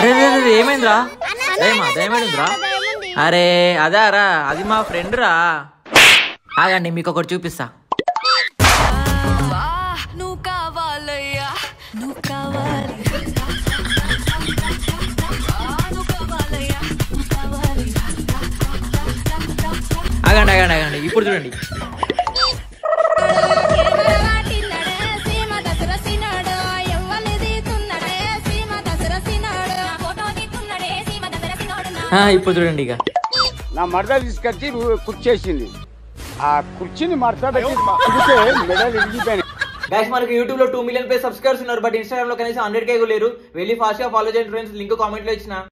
అరే రే, రే, ఏమైందిరా దయమా దయమైందిరా అరే అదారా అది మా ఫ్రెండ్ రా ఆగండి మీకు ఒకటి చూపిస్తా నువ్వు కావాలయ్యా నువ్వు కావాలి నువ్వు కావాలయ్యా నువ్వు కావాలి ఆగండి ఆగండి ఆగండి ఇప్పుడు చూడండి ఆ, ఇప్పుడు చూడండి ఇక నా మడత తీసుకొచ్చి రు- కుర్చేసింది ఆ కుర్చీని మడత పెట్టి కుడితే మెడలు విరిగిపోయినాయి గైస్ మనకి యూట్యూబ్ లో టూ మిలియన్ ప్లస్ సబ్స్క్రైబర్స్ ఉన్నారు బట్ ఇన్స్టాగ్రామ్ లో కనీసం హండ్రెడ్ కే లేరు వెళ్ళి ఫాస్ట్ గా ఫాలో చేయండి ఫ్రెండ్స్ లింక్ కామెంట్ లో ఇచ్చిన